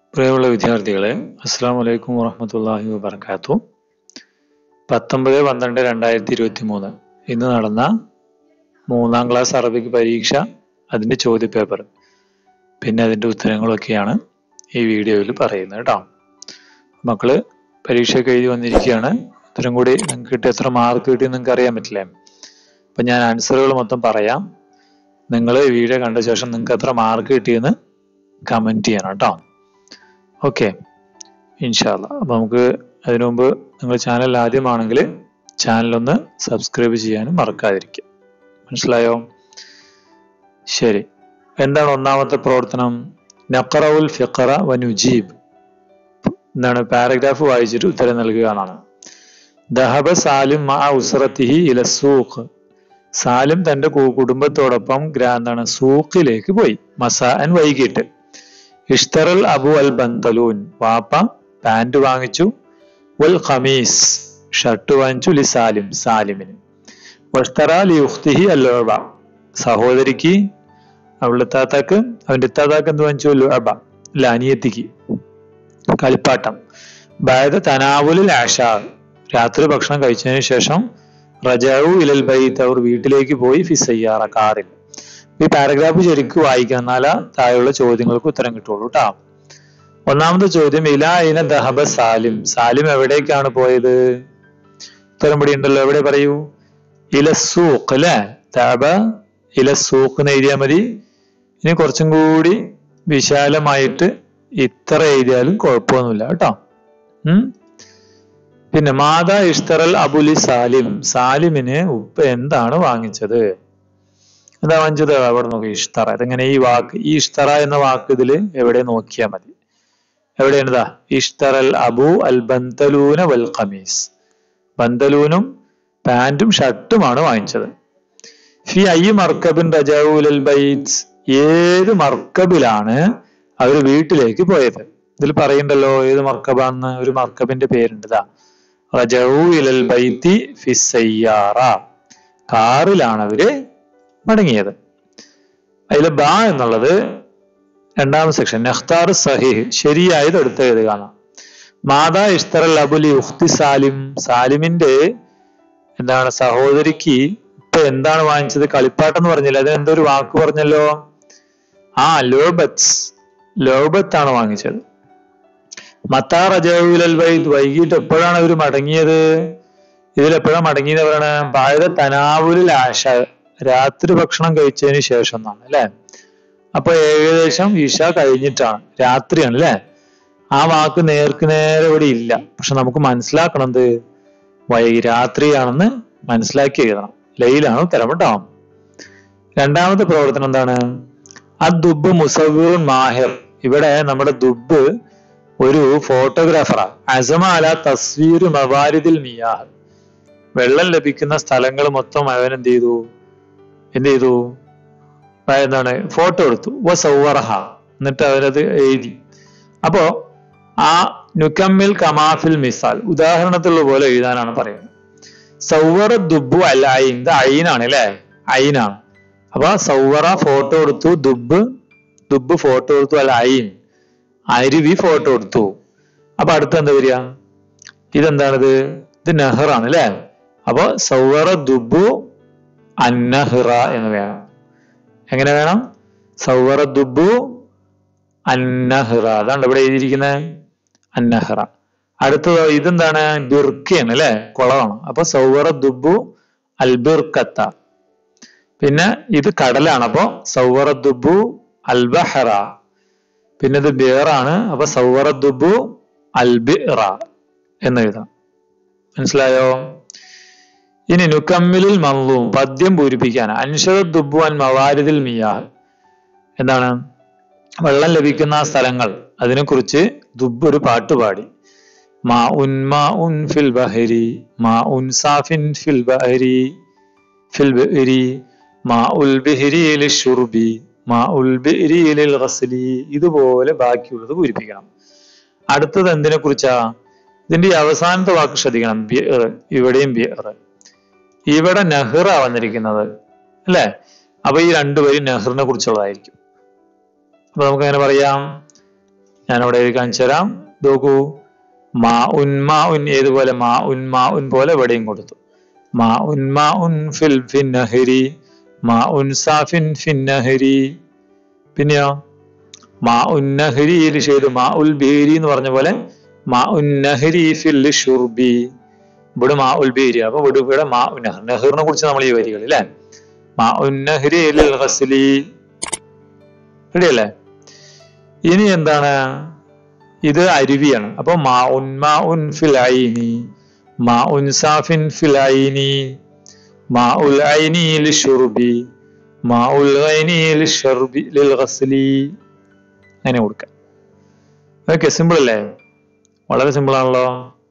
പ്രിയമുള്ള വിദ്യാർത്ഥികളെ അസ്സാം വലൈക്കും വറഹമത്തല്ലാഹി വബർക്കാത്തു പത്തൊമ്പത് പന്ത്രണ്ട് രണ്ടായിരത്തി ഇരുപത്തി മൂന്ന് ഇന്ന് നടന്ന മൂന്നാം ക്ലാസ് അറബിക് പരീക്ഷ അതിന്റെ ചോദ്യപേപ്പർ പിന്നെ അതിന്റെ ഉത്തരങ്ങളൊക്കെയാണ് ഈ വീഡിയോയിൽ പറയുന്നത് കേട്ടോ മക്കള് പരീക്ഷയൊക്കെ എഴുതി വന്നിരിക്കുകയാണ് ഉത്തരം കൂടി നിങ്ങൾക്ക് കിട്ടി എത്ര മാർക്ക് കിട്ടി നിങ്ങൾക്ക് അറിയാൻ പറ്റില്ലേ അപ്പൊ ഞാൻ ആൻസറുകൾ മൊത്തം പറയാം നിങ്ങൾ വീഡിയോ കണ്ട ശേഷം നിങ്ങൾക്ക് എത്ര മാർക്ക് കിട്ടിയെന്ന് കമന്റ് ചെയ്യണം കേട്ടോ ഓക്കെ ഇൻഷാല്ല അപ്പൊ നമുക്ക് അതിനു മുമ്പ് നിങ്ങൾ ചാനൽ ആദ്യമാണെങ്കിൽ ചാനലൊന്ന് സബ്സ്ക്രൈബ് ചെയ്യാനും മറക്കാതിരിക്കുക മനസ്സിലായോ ശരി എന്താണ് ഒന്നാമത്തെ പ്രവർത്തനം നഖറവുൽ ഫിഖറ വനുജീബ് എന്താണ് പാരഗ്രാഫ് വായിച്ചിട്ട് ഉത്തരം നൽകുക എന്നാണ് ദഹബ സാലിം മാ ഉസ്രത്തിഹി ഇല സൂഖ് സാലിം തന്റെ കു- കുടുംബത്തോടൊപ്പം ഗ്രാ എന്താണ് സൂഖിലേക്ക് പോയി മസാൻ വൈകിട്ട് ഇഷ്തറൽ അബു അൽ ബന്തലൂൻ വാപ്പ പാന്റ് വാങ്ങിച്ചു വൽ ഖമീസ് ഷർട്ട് വാങ്ങിച്ചു ലി സാലിം സാലിമിന് വസ്തറ ലി ഉഖ്തിഹി അല്ലോബ സഹോദരിക്ക് അവളുടെ താത്താക്ക് അവന്റെ ഇത്താത്താക്ക് എന്ത് വാങ്ങിച്ചു ലുഅബ അല്ല അനിയത്തിക്ക് കളിപ്പാട്ടം ബായത് തനാവുലിൽ ആഷാ രാത്രി ഭക്ഷണം കഴിച്ചതിന് ശേഷം റജാവു ഇലൽ ബൈത്ത് അവർ വീട്ടിലേക്ക് പോയി ഫിസയ്യാറ കാറിൽ ഈ പാരഗ്രാഫ് ശരിക്കും വായിക്കണം എന്നാലാ താഴെയുള്ള ചോദ്യങ്ങൾക്ക് ഉത്തരം കിട്ടുള്ളൂ കേട്ടോ ഒന്നാമത്തെ ചോദ്യം ഇല ഇന ദഹബ സാലിം സാലിം എവിടേക്കാണ് പോയത് ഉത്തരം ഇവിടെ ഉണ്ടല്ലോ എവിടെ പറയൂ ഇല സൂഖ് അല്ലെ ദഹബ ഇല സൂഖ് എന്ന് എഴുതിയാൽ മതി ഇനി കുറച്ചും കൂടി വിശാലമായിട്ട് ഇത്ര എഴുതിയാലും കുഴപ്പമൊന്നുമില്ല കേട്ടോ ഉം പിന്നെ മാതാ ഇഷ്തറൽ അബുലി സാലിം സാലിമിന് ഉപ്പ എന്താണ് വാങ്ങിച്ചത് എന്താ വാങ്ങിച്ചത് അവിടെ നോക്കി ഇഷ്തറ ഇതെങ്ങനെ ഈ വാക്ക് ഈ ഇഷ്തറ എന്ന വാക്ക് ഇതിൽ എവിടെ നോക്കിയാൽ മതി എവിടെയാണ് ഇതാ ഇഷ്തറൽ അബു അൽ ബന്തലൂന വൽ ഖമീസ് ബന്തലൂനും പാന്റും ഷർട്ടുമാണ് വാങ്ങിച്ചത് ഫി ഐ മർക്കബിൻ റജാവുൽ ബൈത്ത് ഏത് മർക്കബിലാണ് അവർ വീട്ടിലേക്ക് പോയത് ഇതിൽ പറയണ്ടല്ലോ ഏത് മർക്കബാണെന്ന് ഒരു മർക്കബിന്റെ പേരുണ്ട് ഇതാ റജഊ ഇലൽ ബൈത്തി ഫിസയ്യാറ കാറിലാണ് അവര് മടങ്ങിയത് അതിൽ ബ എന്നുള്ളത് രണ്ടാമത്തെ സെക്ഷൻ നെഖ്താർ സഹീഹ് ശരിയായത് എടുത്ത് എഴുതുകയാണ് മാതാ ഇഷ്തറൽ അബുലി ഉഖ്തി സാലിം സാലിമിന്റെ എന്താണ് സഹോദരിക്ക് ഇപ്പൊ എന്താണ് വാങ്ങിച്ചത് കളിപ്പാട്ടം എന്ന് പറഞ്ഞില്ല അത് എന്തോ ഒരു വാക്ക് പറഞ്ഞല്ലോ ആ ലോബത്ത് ലോബത്ത് ആണ് വാങ്ങിച്ചത് മത്താ റജാവുലൽ വൈദ് വൈകിട്ട് എപ്പോഴാണ് അവർ മടങ്ങിയത് ഇതിൽ എപ്പോഴാണ് മടങ്ങിയത് പറയണ ബാധ തനാവുലിൽ ആശ രാത്രി ഭക്ഷണം കഴിച്ചതിന് ശേഷം എന്നാണ് അല്ലെ അപ്പൊ ഏകദേശം ഇഷ കഴിഞ്ഞിട്ടാണ് രാത്രിയാണ് അല്ലെ ആ വാക്ക് നേർക്ക് നേരെ ഇവിടെ ഇല്ല പക്ഷെ നമുക്ക് മനസ്സിലാക്കണം എന്ത് വൈ രാത്രിയാണെന്ന് മനസ്സിലാക്കി എഴുതണം ലയിലാണ് ഉത്തരം കേട്ടോ രണ്ടാമത്തെ പ്രവർത്തനം എന്താണ് അദ്ദുബ് മുസവീറുൻ മാഹിർ ഇവിടെ നമ്മുടെ ദുബ് ഒരു ഫോട്ടോഗ്രാഫറാണ് അസമ അല തസ്വീർ മവാരിദിൽ മിയാഹ് വെള്ളം ലഭിക്കുന്ന സ്ഥലങ്ങൾ മൊത്തം അവൻ എന്ത് ചെയ്തു എന്ത് ചെയ്തു ആ എന്താണ് ഫോട്ടോ എടുത്തു വ സൗവറഹ എന്നിട്ട് അവരത് എഴുതി അപ്പോ ആ നുക്കമ്മിൽ കമാഫിൽ മിസാൽ ഉദാഹരണത്തിലുള്ള പോലെ എഴുതാനാണ് പറയുന്നത് സൗവറ ദുബു അല്ല ഐൻ ഇത് ഐനാണ് അല്ലെ ഐനാണ് അപ്പൊ സൗവറ ഫോട്ടോ എടുത്തു ദുബ് ദുബ് ഫോട്ടോ എടുത്തു അല്ല ഐൻ അരുവി ഫോട്ടോ എടുത്തു അപ്പൊ അടുത്ത് എന്താ വരിക ഇതെന്താണിത് ഇത് നെഹ്റാണ് അല്ലെ അപ്പൊ സൗവറ ദുബു അന്നഹ്റ എന്ന് വേണം എങ്ങനെ വേണം സൗവറ ദുബു അന്നഹ്റ അതാണ് ഇവിടെ എഴുതിയിരിക്കുന്നത് അന്നഹ്റ അടുത്തത് ഇതെന്താണ് ബിർക്കയാണ് അല്ലെ കുളമാണ് അപ്പൊ സൗവറ ദുബു അൽബിർക്കത്ത പിന്നെ ഇത് കടലാണ് അപ്പൊ സൗവറ ദുബു അൽബഹറ പിന്നെ ഇത് ബിയറാണ് അപ്പൊ സൗവറ ദുബു അൽബിറ എന്ന് എഴുതാം മനസ്സിലായോ ഇനി നുക്കമ്മിലിൽ മന്ലൂം പദ്യം പൂരിപ്പിക്കാൻ അൻഷദ ദുബു അൻ മവാരിദിൽ മിയാഹ് എന്താണ് വെള്ളം ലഭിക്കുന്ന ആ സ്ഥലങ്ങൾ അതിനെക്കുറിച്ച് ദുബ് ഒരു പാട്ട് പാടി മാ ഉൻ മാ ഉൻ ഫിൽ ബഹരി മാ ഉൻ സാഫിൻ ഫിൽ ബഹരി ഫിൽ ബഹരി മാ ഉൽ ബിഹരി ലിഷുർബി മാ ഉൽ ബിഹരി ലിൽ ഗസ്ലി ഇതുപോലെ ബാക്കിയുള്ളത് പൂരിപ്പിക്കണം അടുത്തത് എന്തിനെ കുറിച്ചാ ഇതിന്റെ ഈ അവസാനത്തെ വാക്ക് ശ്രദ്ധിക്കണം ബിയർ ഇവിടെയും ബിയർ ഇവിടെ നെഹ്റ വന്നിരിക്കുന്നത് അല്ലെ അപ്പൊ ഈ രണ്ടുപേരും നെഹ്റിനെ കുറിച്ചുള്ളതായിരിക്കും അപ്പൊ നമുക്ക് അങ്ങനെ പറയാം ഞാനവിടെ എഴുതി കാണിച്ചു തരാം നോക്കൂ മാ ഉൻ മാ ഉൻ ഏതുപോലെ മാ ഉൻ മാ ഉൻ പോലെ ഇവിടെയും കൊടുത്തു മാ ഉൻ മാ ഉൻ ഫിൽ ഫിന്നഹരി മാ ഉൻ സാഫിൻ ഫിന്നഹരി പിന്നെയോ മാ ഉന്നഹരിയിൽ ചെയ്തു മാ ഉൽ ബീരി എന്ന് പറഞ്ഞ പോലെ മാ ഉന്നഹരി ഫിൽ ഷുർബി ഇവിടെ മാ ഉൽ ബീരി അപ്പൊ ഇവിടെ ഇവിടെ മാ ഉന്നഹർ നെഹറിനെ കുറിച്ച് നമ്മൾ ഈ വരികൾ അല്ലേ മാ ഉന്നഹരി ലിൽ ഗസ്ലി റെഡിയല്ലേ ഇനി എന്താണ് ഇത് അരുവിയാണ് അപ്പൊ മാ ഉൻ മാ ഉൻ ഫിൽ ഐനി മാ ഉൻ സാഫിൻ ഫിൽ ഐനി മാ ഉൽ ഐനി ലിൽ ഷുർബി മാ ഉൽ ഐനി ലിൽ ഷർബി ലിൽ ഗസ്ലി അങ്ങനെ കൊടുക്കാം ഓക്കെ സിമ്പിൾ അല്ലേ വളരെ സിമ്പിൾ ആണല്ലോ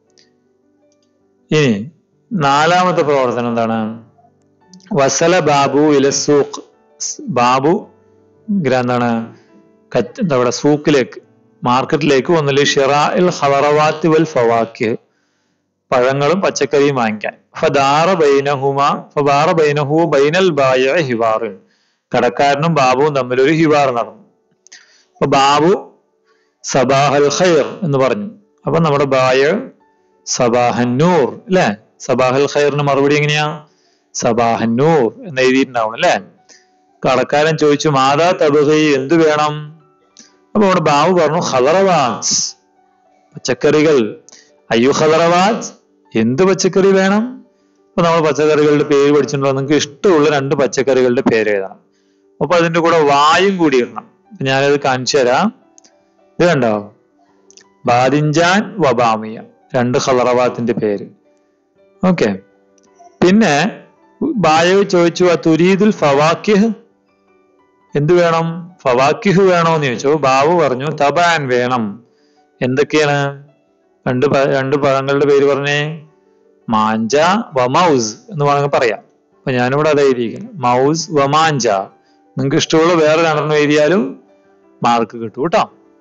ഇനി നാലാമത്തെ പ്രവർത്തനം എന്താണ് വസല ബാബു ഇല സൂഖ് ബാബു ഗ്ര- എന്താണ് കച്ച് എന്താ പറയുക സൂക്കിലേക്ക് മാർക്കറ്റിലേക്ക് ഒന്നില് ഷിറാഇൽ ഹലറവാത്തി വൽ ഫവാക്ക് പഴങ്ങളും പച്ചക്കറിയും വാങ്ങിക്കാൻ ഫദാറ ബൈനഹുമ ഫദാറ ബൈനഹു ബൈനൽ ബായ ഹിവാറിൻ കടക്കാരനും ബാബുവും തമ്മിൽ ഒരു ഹിവാർ നടന്നു അപ്പൊ ബാബു സബാഹൽ ഖൈർ എന്ന് പറഞ്ഞു അപ്പൊ നമ്മുടെ ബായ സബാഹന്നൂർ അല്ലെ സബാഹൽ ഖൈറിന് മറുപടി എങ്ങനെയാ സബാഹന്നൂർ എന്ന് എഴുതിയിട്ടുണ്ടാവും അല്ലെ കടക്കാരൻ ചോദിച്ചു മാതാ തബഹി എന്ത് വേണം അപ്പൊ അവിടെ ബാബു പറഞ്ഞു ഹലറവാസ് പച്ചക്കറികൾ അയ്യോ ഹലറവാസ് എന്ത് പച്ചക്കറി വേണം അപ്പൊ നമ്മൾ പച്ചക്കറികളുടെ പേര് പഠിച്ചിട്ടുണ്ടോ നിങ്ങൾക്ക് ഇഷ്ടമുള്ള രണ്ട് പച്ചക്കറികളുടെ പേര് എഴുതണം അപ്പൊ അതിന്റെ കൂടെ വായും കൂടി ഇടണം അപ്പൊ ഞാനത് കാണിച്ചു തരാം ഇത് കണ്ടോ ബാദിഞ്ചാൻ വബാമിയ രണ്ട് ഹലറവാത്തിന്റെ പേര് ഓക്കെ പിന്നെ ബായോ ചോദിച്ചു ആ തുരീദുൽ ഫവാക്കിഹ് എന്ത് വേണം ഫവാക്കിഹ് വേണോ എന്ന് ചോദിച്ചു ബാബു പറഞ്ഞു തബാൻ വേണം എന്തൊക്കെയാണ് രണ്ട് പ- രണ്ട് പഴങ്ങളുടെ പേര് പറഞ്ഞേ മാഞ്ച വമൗസ് എന്ന് വേണമെങ്കിൽ പറയാം അപ്പൊ ഞാനിവിടെ അത് എഴുതിയിരിക്കുന്നത് മൗസ് വമാഞ്ച നിങ്ങൾക്ക് ഇഷ്ടമുള്ള വേറെ രണ്ടെണ്ണം എഴുതിയാലും മാർക്ക് കിട്ടും കേട്ടോ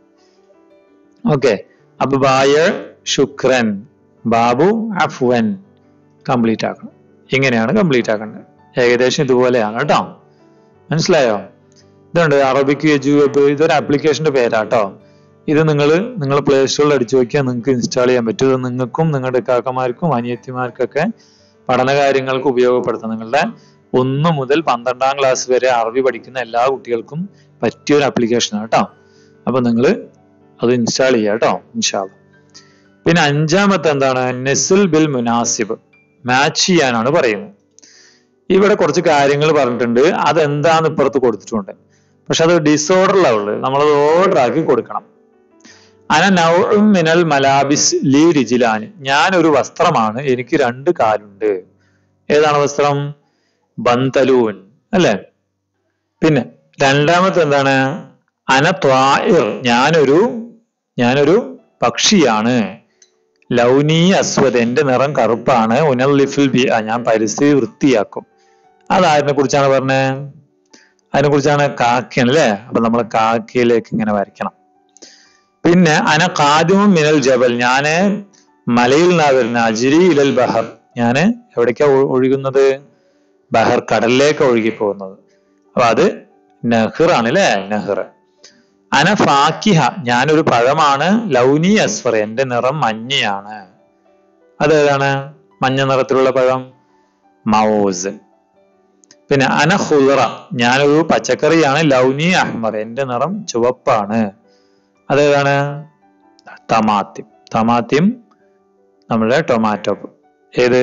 ഓക്കെ അപ്പൊ ബായ ശുക്രൻ ബാബു അഫ്വൻ കംപ്ലീറ്റ് ആക്കണം ഇങ്ങനെയാണ് കംപ്ലീറ്റ് ആക്കേണ്ടത് ഏകദേശം ഇതുപോലെയാണ് കേട്ടോ മനസ്സിലായോ ഇതുണ്ട് അറബിക് എജു വെബ് ഇതൊരു ആപ്ലിക്കേഷന്റെ പേരാട്ടോ ഇത് നിങ്ങൾ നിങ്ങൾ പ്ലേ സ്റ്റോറിൽ അടിച്ചു നോക്കിയാൽ നിങ്ങൾക്ക് ഇൻസ്റ്റാൾ ചെയ്യാൻ പറ്റും ഇത് നിങ്ങൾക്കും നിങ്ങളുടെ കാക്കമാർക്കും അനിയത്തിമാർക്കൊക്കെ പഠന കാര്യങ്ങൾക്ക് ഉപയോഗപ്പെടുത്താം നിങ്ങളുടെ ഒന്ന് മുതൽ പന്ത്രണ്ടാം ക്ലാസ് വരെ അറബി പഠിക്കുന്ന എല്ലാ കുട്ടികൾക്കും പറ്റിയ ഒരു ആപ്ലിക്കേഷനാണ് കേട്ടോ അപ്പൊ നിങ്ങൾ അത് ഇൻസ്റ്റാൾ ചെയ്യുക കേട്ടോ ഇൻഷാല്ല പിന്നെ അഞ്ചാമത്തെ എന്താണ് നെസിൽ ബിൽ മുനാസിബ് മാച്ച് ചെയ്യാനാണ് പറയുന്നത് ഇവിടെ കുറച്ച് കാര്യങ്ങൾ പറഞ്ഞിട്ടുണ്ട് അതെന്താന്ന് ഇപ്പുറത്ത് കൊടുത്തിട്ടുണ്ട് പക്ഷെ അത് ഡിസോർഡറിലാണ് ഉള്ളത് നമ്മളത് ഓർഡർ ആക്കി കൊടുക്കണം അന നൗഉം മിനൽ മലാബിസ് ലീ റിജിലാന് ഞാൻ ഒരു വസ്ത്രമാണ് എനിക്ക് രണ്ട് കാലുണ്ട് ഏതാണ് വസ്ത്രം ബന്തലൂൻ അല്ലെ പിന്നെ രണ്ടാമത്തെ എന്താണ് അന ത്വാഇർ ഞാനൊരു ഞാനൊരു പക്ഷിയാണ് ലൗനി അസ്വദ് എന്റെ നിറം കറുപ്പാണ് ഉനല്ലിഫിൽ ബി ആ, ഞാൻ പരിസ്ഥിതി വൃത്തിയാക്കും അതാരിനെ കുറിച്ചാണ് പറഞ്ഞത് അതിനെ കുറിച്ചാണ് കാക്കയാണ് അല്ലേ അപ്പൊ നമ്മൾ കാക്കയിലേക്ക് ഇങ്ങനെ വരയ്ക്കണം പിന്നെ അന കാദിമും മിനൽ ജബൽ ഞാന് മലയിൽ നിന്നാ വരുന്ന അജിരി ഇലൽ ബഹർ ഞാന് എവിടേക്കാ ഒ- ഒഴുകുന്നത് ബഹർ കടലിലേക്ക് ഒഴുകി പോകുന്നത് അപ്പൊ അത് നെഹ്റാണ് അല്ലേ നെഹ്ർ അന ഫാക്കിഹ ഞാനൊരു പഴമാണ് ലൗനി അസ്ഫർ എന്റെ നിറം മഞ്ഞയാണ് അതേതാണ് മഞ്ഞ നിറത്തിലുള്ള പഴം മൗസ് പിന്നെ അന ഹുറ ഞാനൊരു പച്ചക്കറിയാണ് ലൗനി അഹ്മർ എന്റെ നിറം ചുവപ്പാണ് അതേതാണ് തമാത്തിം തമാത്തിം നമ്മുടെ ടൊമാറ്റോ ഏത്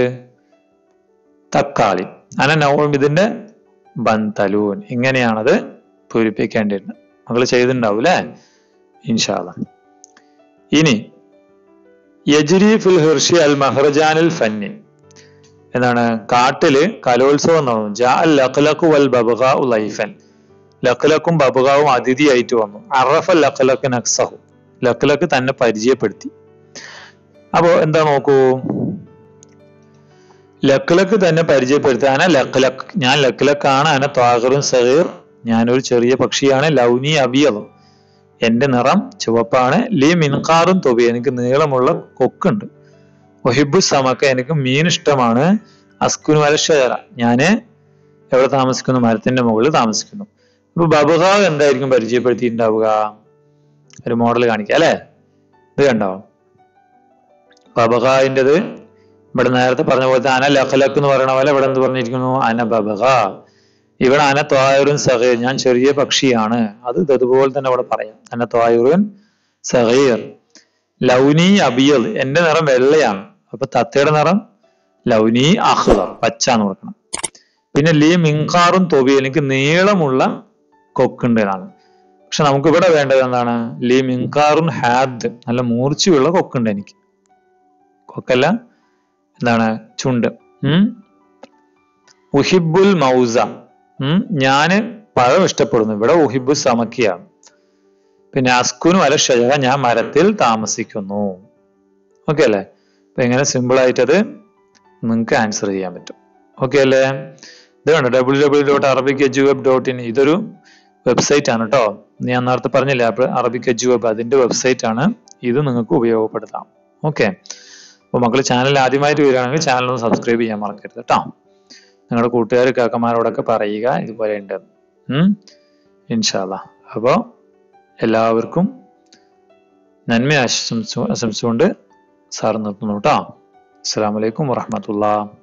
തക്കാളി അന നൗം ഇതിന്റെ ബന്തലൂൻ ഇങ്ങനെയാണത് പൂരിപ്പിക്കേണ്ടിയിരുന്നത് മകള് ചെയ്തിട്ടുണ്ടാവും അല്ലേ ഇൻഷാല്ല ഇനി യജ്രി ഫിൽ ഹിർഷി അൽ മഹ്റജാനിൽ ഫന്നി എന്താണ് കാട്ടില് കലോത്സവം നടന്നു ജാ അൽ ലഖ്ലഖു വൽ ബബ്ഗാ ലൈഫൻ ലഖ്ലഖും ബബ്ഗാവും അതിഥിയായിട്ട് വന്നു അറഫ ലഖ്ലഖ് നക്സഹു ലഖ്ലഖ് തന്നെ പരിചയപ്പെടുത്തി അപ്പോ എന്താ നോക്കൂ ലക്ലക്ക് തന്നെ പരിചയപ്പെടുത്താന ലക്ലക്ക് ഞാൻ ലക്ലക്കാണ് അന ത്വാഗറും സഹീർ ഞാനൊരു ചെറിയ പക്ഷിയാണ് ലൗനി അബിയതും എന്റെ നിറം ചുവപ്പാണ് ലീ മിൻകാറും തൊബി എനിക്ക് നീളമുള്ള കൊക്കുണ്ട് ഒഹിബു സമക്ക എനിക്ക് മീൻ ഇഷ്ടമാണ് അസ്കുൻ വലഷര ഞാന് എവിടെ താമസിക്കുന്നു മരത്തിന്റെ മുകളിൽ താമസിക്കുന്നു അപ്പൊ ബബുഹ എന്തായിരിക്കും പരിചയപ്പെടുത്തിയിട്ടുണ്ടാവുക ഒരു മോഡൽ കാണിക്കാം അല്ലേ ഇത് കണ്ടോ ബബഹായിൻ്റെത് ഇവിടെ നേരത്തെ പറഞ്ഞ പോലെ അന ലഖലക്ക് എന്ന് പറയുന്ന പോലെ ഇവിടെ എന്ത് പറഞ്ഞിരിക്കുന്നു അന ബബഹ ഇവിടെ അന ത്വായുറുൻ സഹീർ ഞാൻ ചെറിയ പക്ഷിയാണ് അത് ഇത് അതുപോലെ തന്നെ ഇവിടെ പറയാം അന ത്വായുറുൻ സഹീർ ലൗനി അബിയൽ എന്റെ നിറം വെള്ളയാണ് അപ്പൊ തത്തയുടെ നിറം ലൗനി അഹ്ലർ പച്ച എന്ന് കൊടുക്കണം പിന്നെ ലീ മിങ്കാറും തൊബി എനിക്ക് നീളമുള്ള കൊക്കുണ്ട് എന്നാണ് പക്ഷെ നമുക്ക് ഇവിടെ വേണ്ടത് എന്താണ് ലീ മിങ്കാറുൻ ഹാദ് നല്ല മൂർച്ചയുള്ള കൊക്കുണ്ട് എനിക്ക് കൊക്കല്ല എന്താണ് ചുണ്ട് ഉം ഉഹിബുൽ മൗസ ഉം ഞാന് പഴം ഇഷ്ടപ്പെടുന്നു ഇവിടെ ഉഹിബു സമക്കിയാണ് പിന്നെ അസ്കുനു അല ഷജക ഞാൻ മരത്തിൽ താമസിക്കുന്നു ഓക്കെ അല്ലേ അപ്പൊ എങ്ങനെ സിമ്പിൾ ആയിട്ടത് നിങ്ങൾക്ക് ആൻസർ ചെയ്യാൻ പറ്റും ഓക്കെ അല്ലേ ഇത് കണ്ടോ W W dot Arabic edu web dot in ഇതൊരു വെബ്സൈറ്റ് ആണ് കേട്ടോ ഞാൻ നേരത്തെ പറഞ്ഞില്ലേ അപ്പൊ അറബിക് എജു വെബ് അതിന്റെ വെബ്സൈറ്റ് ആണ് ഇത് നിങ്ങൾക്ക് ഉപയോഗപ്പെടുത്താം ഓക്കെ അപ്പോൾ മക്കൾ ചാനൽ ആദ്യമായിട്ട് വരികയാണെങ്കിൽ ചാനൽ ഒന്ന് സബ്സ്ക്രൈബ് ചെയ്യാൻ മറക്കരുത് കേട്ടോ നിങ്ങളുടെ കൂട്ടുകാർ കാക്കന്മാരോടൊക്കെ പറയുക ഇതുപോലെ ഉണ്ട് ഇൻഷാല്ല അപ്പോൾ എല്ലാവർക്കും നന്മ ആശംസിച്ചു ആശംസിച്ചുകൊണ്ട് സാർ നിർത്തുന്നു കേട്ടോ അസ്സാം വലൈക്കും വറഹമത്തുള്ള